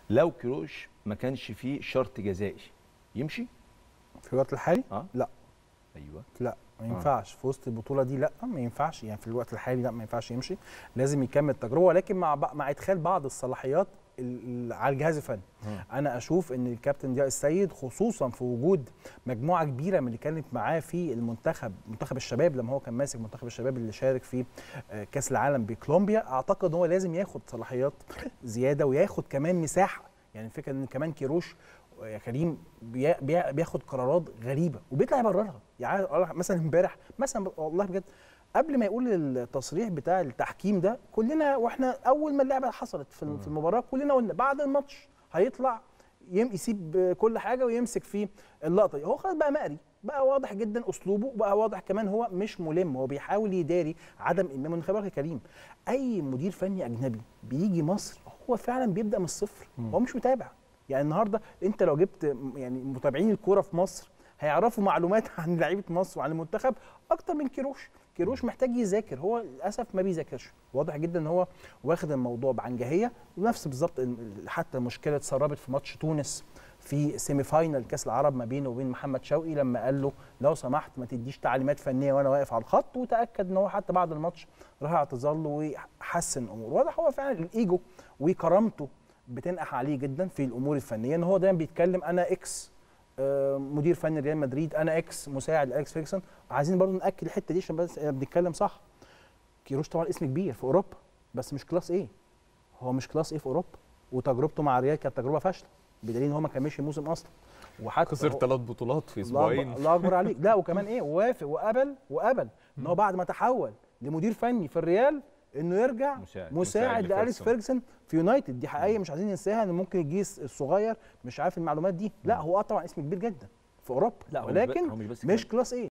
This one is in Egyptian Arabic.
لو كيروش ما كانش فيه شرط جزائي يمشي في الوقت الحالي اه لا ايوه لا ما ينفعش في وسط البطوله دي لا ما ينفعش يعني في الوقت الحالي لا ما ينفعش يمشي لازم يكمل التجربه ولكن مع ب- مع ادخال بعض الصلاحيات ال- ال- على الجهاز الفني انا اشوف ان الكابتن ضياء السيد خصوصا في وجود مجموعه كبيره من اللي كانت معاه في المنتخب منتخب الشباب لما هو كان ماسك منتخب الشباب اللي شارك في آه، كاس العالم بكولومبيا اعتقد ان هو لازم ياخد صلاحيات زياده وياخد كمان مساحه يعني الفكره ان كمان كيروش يا كريم بي- بي- بياخد قرارات غريبه وبيطلع يبررها يعني أقول لك مثلا امبارح مثلا والله بجد قبل ما يقول التصريح بتاع التحكيم ده كلنا واحنا اول ما اللعبه حصلت في في المباراه كلنا قلنا بعد الماتش هيطلع يم يسيب كل حاجه ويمسك في اللقطه دي هو خلاص بقى مقري بقى واضح جدا اسلوبه بقى واضح كمان هو مش ملم هو بيحاول يداري عدم امامه من خلي بالك يا كريم اي مدير فني اجنبي بيجي مصر هو فعلا بيبدا من الصفر هو مش متابع يعني النهارده انت لو جبت م- يعني متابعين الكوره في مصر هيعرفوا معلومات عن لعيبه مصر وعن المنتخب اكتر من كيروش كيروش محتاج يذاكر هو للاسف ما بيذاكرش واضح جدا ان هو واخد الموضوع بعنجهيه ونفس بالظبط ال- حتى المشكله اتسربت في ماتش تونس في سيمي فاينل كاس العرب ما بينه وبين محمد شوقي لما قال له لو سمحت ما تديش تعليمات فنيه وانا واقف على الخط وتاكد ان هو حتى بعد الماتش راح اعتذر له وحسن الامور واضح هو فعلا الايجو وكرامته بتنقح عليه جدا في الامور الفنيه ان هو دايما بيتكلم انا اكس آه، مدير فني ريال مدريد انا اكس مساعد اليكس فيرجسون عايزين برضو ناكد الحته دي عشان بس آه، بنتكلم صح كيروش طبعا اسم كبير في اوروبا بس مش كلاس ايه هو مش كلاس ايه في اوروبا وتجربته مع ريال كانت تجربه فاشله بدليل ان هو ما كملش الموسم اصلا وحتى خسر هو- ثلاث بطولات في الله أكبر- اسبوعين الله اكبر عليك لا وكمان ايه وافق وقبل وقبل ان هو بعد ما تحول لمدير فني في الريال انه يرجع مساعد. مساعد, مساعد لاليس لفيرجسون. فيرجسون في يونايتد دي حقيقه مش عايزين ننساها ان ممكن الجيس الصغير مش عارف المعلومات دي لا هو آه طبعا اسم كبير جدا في اوروبا لا هو مش ب- ولكن هو مش بس مش كده. كلاس ايه